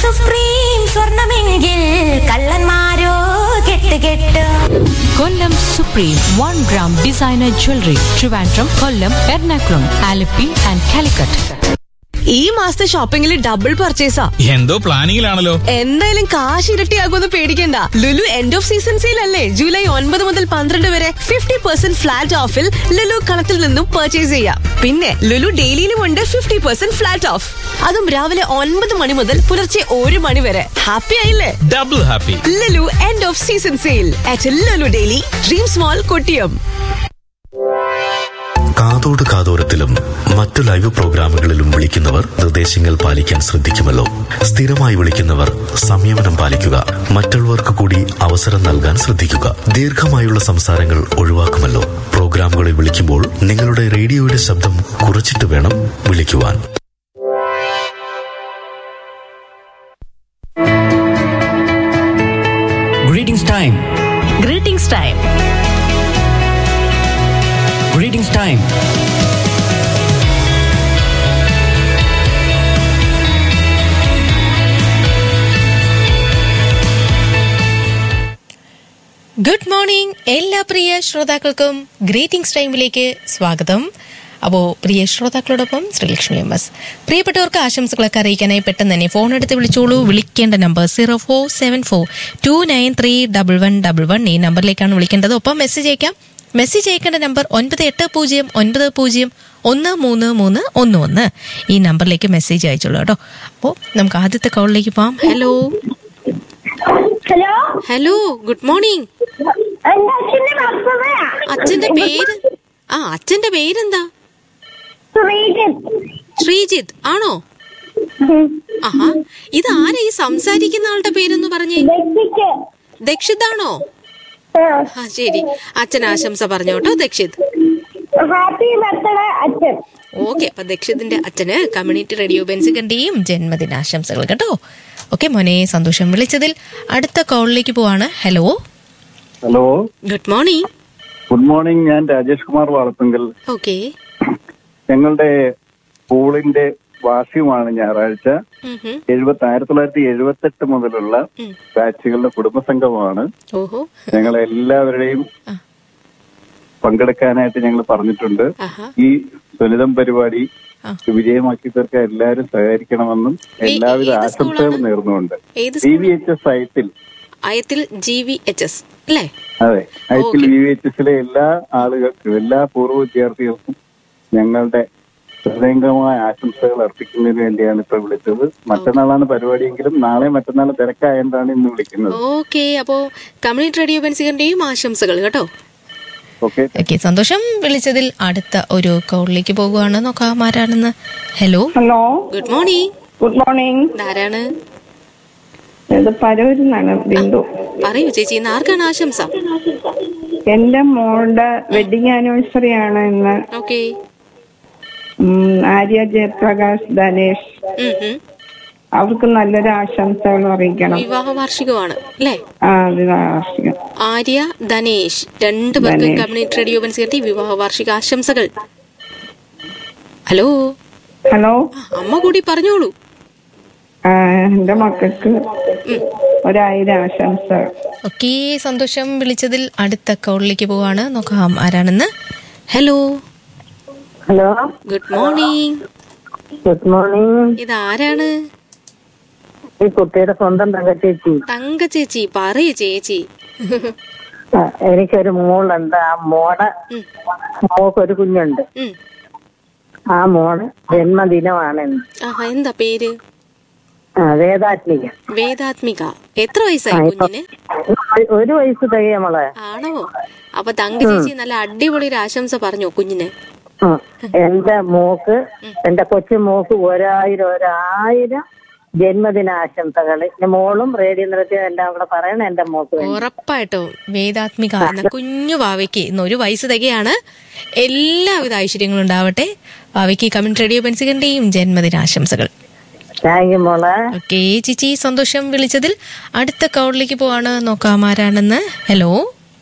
Supreme സ്വർണമെങ്കിൽ കള്ളന്മാരോ കെട്ട് കെട്ട് Kollam Supreme one gram designer jewellery Trivandrum Kollam Ernakulam Alleppey and Calicut ഈ മാസത്തെ ഷോപ്പിംഗിൽ ഡബിൾ പർച്ചേസാ എന്തോ പ്ലാനിങ്ങിലാണല്ലോ എന്തായാലും കാശ് ഇരട്ടിയാകുമെന്ന് പേടിക്കണ്ട Lulu end of season sale അല്ലേ ജൂലൈ ഒൻപത് മുതൽ പന്ത്രണ്ട് വരെ ഫിഫ്റ്റി പെർസെന്റ് ഫ്ലാറ്റ് ഓഫിൽ ലുലു കളത്തിൽ നിന്നും പർച്ചേസ് ചെയ്യാം പിന്നെ ലുലു ഡെയിലിയിലും ഉണ്ട് ഫിഫ്റ്റി പെർസെന്റ് ഫ്ലാറ്റ് ഓഫ് അതും രാവിലെ ഒൻപത് മണി മുതൽ പുലർച്ചെ ഒരു മണി വരെ ഹാപ്പി ആയില്ലേ double happy Lulu end of season sale at Lulu Daily dream small Kottiyam കാതോട് കാതോരത്തിലും മറ്റു ലൈവ് പ്രോഗ്രാമുകളിലും വിളിക്കുന്നവർ നിർദ്ദേശങ്ങൾ പാലിക്കാൻ ശ്രദ്ധിക്കുമല്ലോ സ്ഥിരമായി വിളിക്കുന്നവർ സംയമനം പാലിക്കുക മറ്റുള്ളവർക്ക് കൂടി അവസരം നൽകാൻ ശ്രദ്ധിക്കുക ദീർഘമായുള്ള സംസാരങ്ങൾ ഒഴിവാക്കുമല്ലോ പ്രോഗ്രാമുകളിൽ വിളിക്കുമ്പോൾ നിങ്ങളുടെ റേഡിയോയുടെ ശബ്ദം കുറച്ചിട്ട് വേണം വിളിക്കുവാൻ Greetings time. Greetings time Greetings time. Good morning എല്ലാ പ്രിയ ശ്രോതാക്കൾക്കും ഗ്രീറ്റിംഗ്സ് ടൈമിലേക്ക് സ്വാഗതം അപ്പോൾ പ്രിയ ശ്രോതാക്കളോടൊപ്പം ശ്രീലക്ഷ്മി എം എസ് പ്രിയപ്പെട്ടവർക്ക് ആശംസകളൊക്കെ അറിയിക്കാനായി പെട്ടെന്ന് തന്നെ ഫോൺ എടുത്ത് വിളിച്ചോളൂ വിളിക്കേണ്ട number zero four seven four two nine three double one double one ഈ നമ്പറിലേക്കാണ് വിളിക്കേണ്ടത് ഒപ്പം മെസ്സേജ് അയക്കാം മെസ്സേജ് അയക്കേണ്ട നമ്പർ ഒൻപത് എട്ട് പൂജ്യം ഒൻപത് പൂജ്യം ഒന്ന് മൂന്ന് മൂന്ന് ഒന്ന് ഒന്ന് ഈ നമ്പറിലേക്ക് മെസ്സേജ് അയച്ചോളൂ കേട്ടോ അപ്പോൾ നമുക്ക് ആദ്യത്തെ കോളിലേക്ക് പോവാം hello hello hello good morning എന്റെ അച്ഛന്റെ ഭർത്താവാ അച്ഛന്റെ പേര് ആ അച്ഛന്റെ പേരെന്താ ശ്രീജിത്ത് ശ്രീജിത്ത് ആണോ ആഹാ ഇത് ആരാ ഈ സംസാരിക്കുന്ന ആളുടെ പേരെന്ന് പറഞ്ഞേ ദക്ഷിക്ക് ദക്ഷിതാണോ ആ ശരി അച്ഛൻ ആശംസ പറഞ്ഞു കേട്ടോ ദക്ഷിത് ഹാപ്പി ബർത്ത്ഡേ അച്ഛൻ ഓക്കെ അപ്പൊ ദക്ഷിതിന്റെ അച്ഛന് കമ്മ്യൂണിറ്റി റേഡിയോ ബെൻസികന്റെയും ജന്മദിനാശംസകൾ കേട്ടോ ഓക്കെ മോനെ സന്തോഷം വിളിച്ചതിൽ അടുത്ത കോളിലേക്ക് പോവാണ് hello hello good morning good morning ഞാൻ രാജേഷ് കുമാർ വാളത്തുങ്കൽ ഓക്കെ ഞങ്ങളുടെ സ്കൂളിന്റെ വാർഷികമാണ് ഞായറാഴ്ച എഴുപത്തി ആയിരത്തി തൊള്ളായിരത്തി എഴുപത്തെട്ട് മുതലുള്ള ബാച്ചുകളുടെ കുടുംബസംഘമാണ് ഓഹോ ഞങ്ങൾ എല്ലാവരുടെയും പങ്കെടുക്കാനായിട്ട് ഞങ്ങൾ പറഞ്ഞിട്ടുണ്ട് ആഹാ ഈ സുനിതം പരിപാടി വിജയമാക്കി തീർക്കാൻ എല്ലാവരും സഹകരിക്കണമെന്നും എല്ലാവിധ ഏത് ആശംസകളും സ്കൂളാണ്? നേർന്നുകൊണ്ട് ഏത് സി വി എച്ച് എസ് സൈറ്റിൽ അയത്തിൽ ജി വി എച്ച് എസ് അല്ലേ അതെ ഐറ്റിൽ വി വി എച്ച് എസിലെ എല്ലാ ആളുകൾക്കും എല്ലാ പൂർവ്വ വിദ്യാർത്ഥികൾക്കും ഞങ്ങളുടെ ഹൃദയംഗമായ ആശംസകൾ അർപ്പിക്കുന്നതിന് വേണ്ടിയാണ് ഇപ്പൊ വിളിച്ചത് മറ്റന്നാളാണ് പരിപാടിയെങ്കിലും നാളെ മറ്റന്നാൾ തിരക്കായതുകൊണ്ടാണ് ഇന്ന് വിളിക്കുന്നത് ഓക്കെ അപ്പോ കമ്മ്യൂണിറ്റി റേഡിയോ ബെൻസികന്റെയും ആശംസകൾ കേട്ടോ ഓക്കെ ഓക്കെ സന്തോഷം വിളിച്ചതിൽ അടുത്ത ഒരു കോളിലേക്ക് പോകുവാണ് നോക്കാം ആരാണെന്ന് hello hello good morning good morning ഇതാരാണ് ഇത് പരൂരിന്നാണ് ബിന്ദു പറയൂ ചേച്ചി ഇന്ന് ആർക്കാണ് ആശംസ എന്റെ മോളുടെ വെഡിങ് ആനിവേഴ്സറി ആണ് ഇന്ന് ഓക്കെ ഉം, ആര്യ ജയപ്രകാശ് ധനേഷ് അവർക്ക് നല്ലൊരു ആശംസകൾ അറിയിക്കണം വിവാഹ വാർഷികമാണ് അല്ലേ ആ വിവാഹവാർഷികം ആര്യ ധനേഷ് രണ്ടു പേർക്കും ധനേഷ്. കമ്മ്യൂണിറ്റി റേഡിയോ ബെൻസികന്റെ വിവാഹ വാർഷിക ആശംസകൾ ഹലോ ഹലോ അമ്മ കൂടി പറഞ്ഞോളൂ ആ, എന്റെ മക്കൾക്ക് ഒരായിരം ആശംസകൾ ഓക്കെ സന്തോഷം വിളിച്ചതിൽ അടുത്ത കോളിലേക്ക് പോവാണ് നോക്കാം ആരാണെന്ന് hello hello good morning good morning ഇത് ആരാണ് ഈ കുട്ടിയുടെ സ്വന്തം തങ്കച്ചേച്ചി തങ്ക ചേച്ചി പറയൂ ചേച്ചി ആ, എനിക്കൊരു മോളുണ്ട് ആ മോടെ മോക്കൊരു കുഞ്ഞുണ്ട് ഉം. ആ മോള് ജന്മദിനമാണ് ഇന്ന്. ആഹാ എന്താ പേര് ആ, വേദാത്മിക വേദാത്മിക എത്ര വയസ്സായി കുഞ്ഞിന് ഒരു- ഒരു വയസ്സ് തികയ മോളെ ആണോ അപ്പൊ തങ്ക ചേച്ചി നല്ല അടിപൊളി ഒരു ആശംസ പറഞ്ഞോ കുഞ്ഞിന് ആ, എന്റെ മോക്ക് എന്റെ കൊച്ചു മോക്ക് ഒരായിരം ഒരായിരം ജന്മദിനാശംസകൾ മോളും റേഡിയോ നൃത്യം എല്ലാം കൂടെ പറയണം എന്റെ മോക്ക് വേണ്ടി ഉറപ്പായിട്ടും വേദാത്മിക എന്ന കുഞ്ഞു ഭാവയ്ക്ക് ഇന്ന് ഒരു വയസ്സ് തികയാണ് എല്ലാവിധ ഐശ്വര്യങ്ങളും ഉണ്ടാവട്ടെ ഭാവയ്ക്ക് കമ്മ്യൂണിറ്റി റേഡിയോ ബെൻസികന്റെയും ജന്മദിനാശംസകൾ താങ്ക് യു മോളെ ഓക്കെ ചിച്ചി സന്തോഷം വിളിച്ചതിൽ അടുത്ത കോളിലേക്ക് പോവാണ് നോക്കാം ആരാണെന്ന് ഹലോ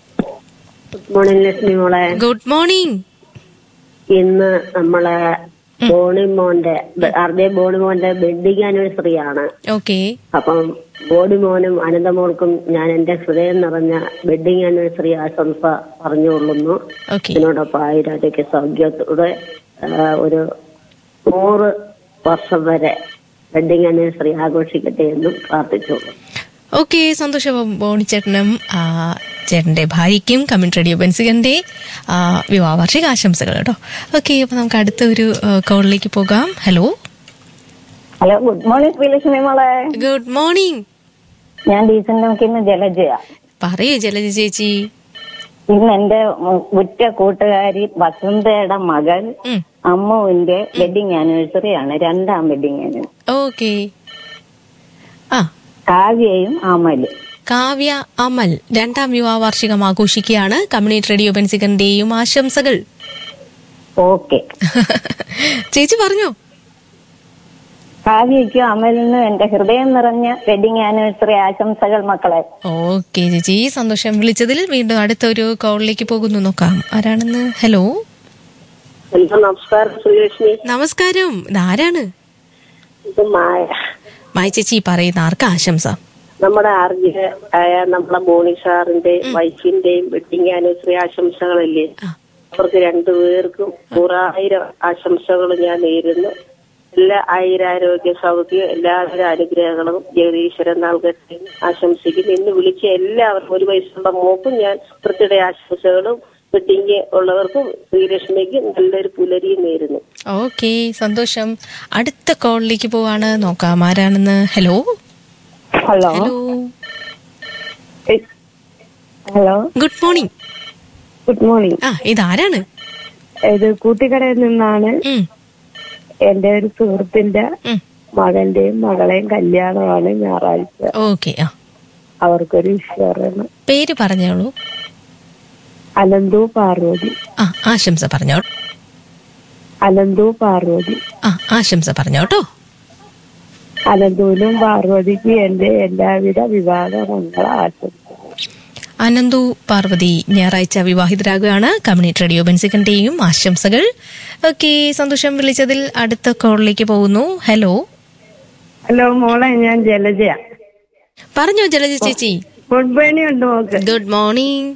ഗുഡ് മോർണിംഗ് ലക്ഷ്മി മോളെ ഗുഡ് മോർണിംഗ് ഇന്ന് നമ്മളെ ബോണിമോന്റെ ആർ ജെ ബോണിമോന്റെ വെഡിങ് ആനിവേഴ്സറി ആണ് ഓക്കെ അപ്പം ബോഡിമോനും അനന്തമോൾക്കും ഞാൻ എന്റെ ഹൃദയം നിറഞ്ഞ വെഡിങ് ആനിവേഴ്സറി ആശംസ പറഞ്ഞുകൊള്ളുന്നു ഓക്കെ ഇതിനോടൊപ്പം ആയിരത്തേക്ക് സൗഖ്യത്തോടെ ആ, ഒരു നൂറ് വർഷം വരെ വെഡിങ് ആനിവേഴ്സറി ആഘോഷിക്കട്ടെ എന്നും പ്രാർത്ഥിച്ചോളൂ ഓക്കെ സന്തോഷം ബോണിച്ചേട്ടനും ആ, ചേട്ടന്റെ ഭാര്യയ്ക്കും കമ്മ്യൂണിറ്റി റേഡിയോ ബെൻസികന്റെ ആ, വിവാഹ വാർഷിക ആശംസകൾ കേട്ടോ ഓക്കെ അപ്പൊ നമുക്ക് അടുത്ത ഒരു കോളിലേക്ക് പോകാം hello hello good morning Sreelakshmi മോളെ ഗുഡ് മോർണിംഗ് ഞാൻ ഡീസന്റ് നമുക്കിന്ന് ജലജയ പറയൂ ജലജ ചേച്ചി ഇന്ന് എന്റെ ഉ- ഉറ്റ കൂട്ടുകാരി വസന്തയുടെ മകൾ ഉം. അമ്മുവിന്റെ വെഡിങ് ആനിവേഴ്സറി ആണ് രണ്ടാം വെഡിങ് ആനിവേഴ്സറി ഓക്കെ ആ കാവ്യയും അമലും കാവ്യ അമൽ രണ്ടാം വിവാഹ വാർഷികം ആഘോഷിക്കുകയാണ് കമ്മ്യൂണിറ്റി റേഡിയോ ബെൻസികന്റെയും ആശംസകൾ ഓക്കെ ചേച്ചി പറഞ്ഞോ കാവ്യയ്ക്കും അമലിനും എന്റെ ഹൃദയം നിറഞ്ഞ വെഡിങ് ആനിവേഴ്സറി ആശംസകൾ മക്കളെ ഓക്കെ ചേച്ചി സന്തോഷം വിളിച്ചതിൽ വീണ്ടും അടുത്ത ഒരു കോളിലേക്ക് പോകുന്നു നോക്കാം ആരാണെന്ന് ഹലോ ഹലോ നമസ്കാരം ശ്രീലക്ഷ്മി നമസ്കാരം ഇതാരാണ് ഇത് മായ മായ ചേച്ചി പറയുന്ന ആർക്ക് ആശംസ നമ്മുടെ ആർജി ആയ നമ്മളെ മോണി സാറിന്റെ വൈഫിന്റെയും വെഡിങ് ആനിവേഴ്സറി ആശംസകളല്ലേ ആ. അവർക്ക് രണ്ടുപേർക്കും നൂറായിരം ആശംസകൾ ഞാൻ നേരുന്നു എല്ലാ ആയിരാരോഗ്യ സൗഖ്യം എല്ലാവിധ അനുഗ്രഹങ്ങളും ജഗദീശ്വരൻ നൽകട്ടെ എന്ന് ആശംസിക്കുന്നു ഇന്ന് വിളിച്ച എല്ലാവർക്കും ഒരു വയസ്സുള്ള മോക്കും ഞാൻ ബർത്ത്ഡേ ആശംസകളും വെഡിങ് ഉള്ളവർക്കും ശ്രീലക്ഷ്മിക്കും നല്ലൊരു പുലരിയും നേരുന്നു ഓക്കെ സന്തോഷം അടുത്ത കോളിലേക്ക് പോവാണ് നോക്കാം ആരാണെന്ന് hello hello hello hello good morning good morning ആ ഇതാരാണ് ഇത് കൂട്ടിക്കടയിൽ നിന്നാണ് ഉം, എന്റെ ഒരു സുഹൃത്തിന്റെ ഉം. മകന്റെയും മകളെയും കല്യാണമാണ് ഞായറാഴ്ച ഓക്കെ ആ അവർക്കൊരു ഈശ്വരന് പേര് പറഞ്ഞോളൂ അനന്തു പാർവതി ആ ആശംസ പറഞ്ഞോ അനന്തു പാർവതി ആ ആശംസ പറഞ്ഞോട്ടോ അനന്തുവിനും പാർവതിക്കും എന്റെ എല്ലാവിധ വിവാഹ മംഗള ആശംസ അനന്തു പാർവതി ഞായറാഴ്ച വിവാഹിതരാകുകയാണ് കമ്മ്യൂണിറ്റി റേഡിയോ ബെൻസിക്കന്റെയും ആശംസകൾ ഓക്കെ സന്തോഷം വിളിച്ചതിൽ അടുത്ത കോളിലേക്ക് പോകുന്നു ഹലോ ഹലോ മോളെ ഞാൻ ജലജയ പറഞ്ഞോ ജലജ ചേച്ചി ഫുഡ് പണി ഉണ്ട് മോക്ക് ഗുഡ് മോർണിംഗ്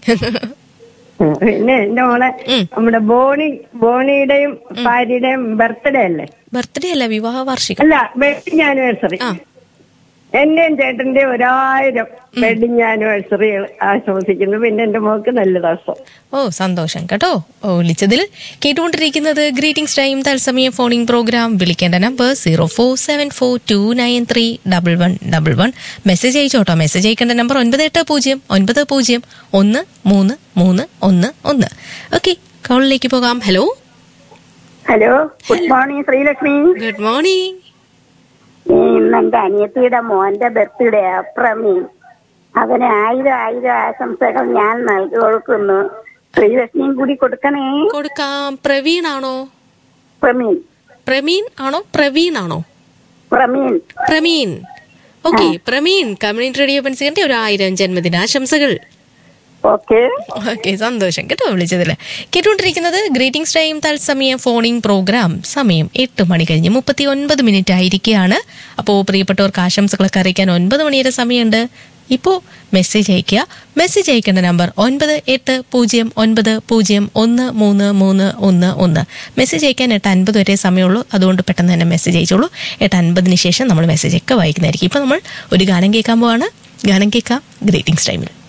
പിന്നെ എന്റെ മോളെ ഉം. നമ്മുടെ ബോണി ബോണിയുടെയും ഭാര്യയുടെയും ബർത്ത്ഡേ അല്ലേ ബർത്ത്ഡേ അല്ല വിവാഹ വാർഷികം അല്ല വെഡിങ് ആനിവേഴ്സറി ആ എന്റെയും ചേട്ടന്റെ ഒരായിരം വെഡിങ് ആനിവേഴ്സറികൾ ആശംസിക്കുന്നു പിന്നെ എന്റെ മോക്ക് നല്ല ദിവസം ഓ സന്തോഷം കേട്ടോ ഓ വിളിച്ചതിൽ കേട്ടുകൊണ്ടിരിക്കുന്നത് ഗ്രീറ്റിംഗ്സ് ടൈം തത്സമയ ഫോണിംഗ് പ്രോഗ്രാം വിളിക്കേണ്ട number zero four seven four two nine three double one double one message അയച്ചോട്ടോ മെസ്സേജ് അയക്കേണ്ട നമ്പർ ഒൻപത് എട്ട് പൂജ്യം ഒൻപത് പൂജ്യം ഒന്ന് മൂന്ന് മൂന്ന് ഒന്ന് ഒന്ന് ഓക്കെ കോളിലേക്ക് പോകാം hello hello good morning Sreelakshmi good morning ഇന്ന് എന്റെ അനിയത്തിയുടെ മോന്റെ ബർത്ത്ഡേ പ്രമീൻ അവന് ആയിരം ആയിരം ആശംസകൾ ഞാൻ നൽകി കൊടുക്കുന്നു ശ്രീലക്ഷ്മിയും കൂടി കൊടുക്കണേ കൊടുക്കാം പ്രവീൺ ആണോ പ്രമീൻ പ്രമീൻ ആണോ പ്രവീൺ ആണോ Prameen Prameen okay Prameen community radio പെൻസിന്റെ ഒരു ആയിരം ജന്മദിനാശംസകൾ ഓക്കെ ഓക്കെ സന്തോഷം കേട്ടോ വിളിച്ചതില് കേട്ടുകൊണ്ടിരിക്കുന്നത് ഗ്രീറ്റിംഗ്സ് ടൈം തത്സമയ ഫോണിംഗ് പ്രോഗ്രാം സമയം എട്ട് മണി കഴിഞ്ഞ് മുപ്പത്തി ഒൻപത് മിനിറ്റ് ആയിരിക്കുകയാണ് അപ്പോൾ പ്രിയപ്പെട്ടവർക്ക് ആശംസകളൊക്കെ അറിയിക്കാൻ ഒൻപത് മണി വരെ സമയമുണ്ട് ഇപ്പോൾ മെസ്സേജ് അയയ്ക്കുക മെസ്സേജ് അയക്കേണ്ട നമ്പർ ഒൻപത് എട്ട് പൂജ്യം ഒൻപത് പൂജ്യം ഒന്ന് മൂന്ന് മൂന്ന് ഒന്ന് ഒന്ന് മെസ്സേജ് അയക്കാൻ എട്ട് അൻപത് വരെ സമയമുള്ളൂ അതുകൊണ്ട് പെട്ടെന്ന് തന്നെ മെസ്സേജ് അയച്ചോളൂ എട്ട് അൻപതിന് ശേഷം നമ്മൾ മെസ്സേജ് ഒക്കെ വായിക്കുന്നതായിരിക്കും ഇപ്പം നമ്മൾ ഒരു ഗാനം കേൾക്കാൻ പോവാണ് ഗാനം കേൾക്കാം ഗ്രീറ്റിംഗ്സ് ടൈമിൽ